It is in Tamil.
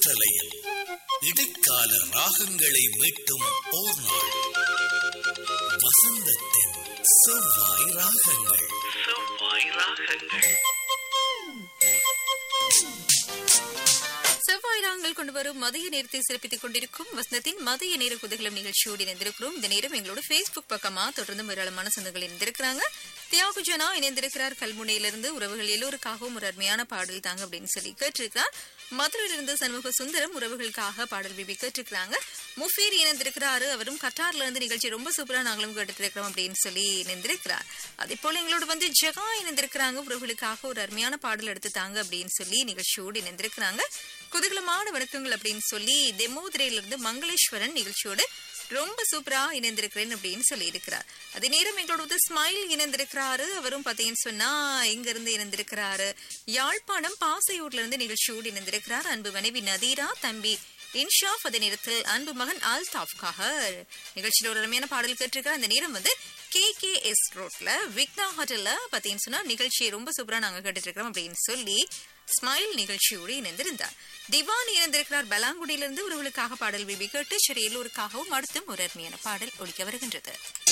காற்றலையில் இடைக்கால ராகங்களை மீட்டும் ஓர் நாள் வசந்தத்தின் செவ்வாய் ராகங்கள் செவ்வாய் ராகங்கள் செவ்வாய் நாங்கள் கொண்டு வரும் மதிய நேரத்தை சிறப்பித்துக் கொண்டிருக்கும் வசந்தத்தின் மதிய நேர குதகலம் நிகழ்ச்சியோடு இணைந்திருக்கிறோம் இந்த நேரம் எங்களோட Facebook பக்கமா தொடர்ந்து ஏராளமான சொந்தங்கள் இணைந்திருக்கிறாங்க தியாகு ஜனா இணைந்திருக்கிறார் கல்முனையிலிருந்து உறவுகள் எல்லோருக்காகவும் ஒரு அருமையான பாடல் தாங்க அப்படின்னு சொல்லி கேட்டிருக்கிறார் மதுரையிலிருந்து சண்முக சுந்தரம் உறவுகளுக்காக பாடல் பிபி கேட்டிருக்கிறாங்க முஃபீர் இணைந்திருக்கிறாரு அவரும் கட்டார்ல இருந்து நிகழ்ச்சி ரொம்ப சூப்பரா நாங்களும் கேட்டுட்டு இருக்கிறோம் அப்படின்னு சொல்லி இணைந்திருக்கிறார் அதே போல எங்களோட வந்து ஜெகா இணைந்திருக்கிறாங்க உறவுகளுக்காக ஒரு அருமையான பாடல் எடுத்து தாங்க அப்படின்னு சொல்லி நிகழ்ச்சியோடு இணைந்திருக்கிறாங்க குதூகலமான வணக்கங்கள் அப்படின்னு சொல்லி தெமோதிரையில இருந்து மங்களேஸ்வரன் நிகழ்ச்சியோடு ரொம்ப சூப்பரா இணைந்திருக்கிறேன் அப்படின்னு சொல்லி இருக்கிறார் அதே நேரம் எங்களோட வந்து ஸ்மைல் இணைந்திருக்கிறாரு அவரும் பாத்தீங்கன்னு சொன்னா எங்க இருந்து இணைந்திருக்கிறாரு யாழ்ப்பாணம் பாசையூர்ல இருந்து நிகழ்ச்சியோடு இணைந்திருக்கிறார் அன்பு மனைவி நதீரா தம்பி இன்ஷாப் அதே நேரத்தில் அன்பு மகன் அல்தாஃப்காக நிகழ்ச்சியில ஒரு அருமையான பாடல் கேட்டிருக்கார் அந்த நேரம் வந்து கே கே எஸ் ரோட்ல விக்னா ஹோட்டல்ல பாத்தீங்கன்னு சொன்னா நிகழ்ச்சியை ரொம்ப சூப்பரா நாங்க கேட்டுட்டு இருக்கிறோம் அப்படின்னு சொல்லி ஸ்மைல் நிகழ்ச்சியோடு இணைந்திருந்தார் திவான் இணைந்திருக்கிறார் பலாங்குடியிலிருந்து உறவுகளுக்காக பாடல் பிபி கேட்டு சரி எல்லோருக்காகவும் அடுத்தும் ஒரு அருமையான பாடல் ஒழிக்க வருகின்றது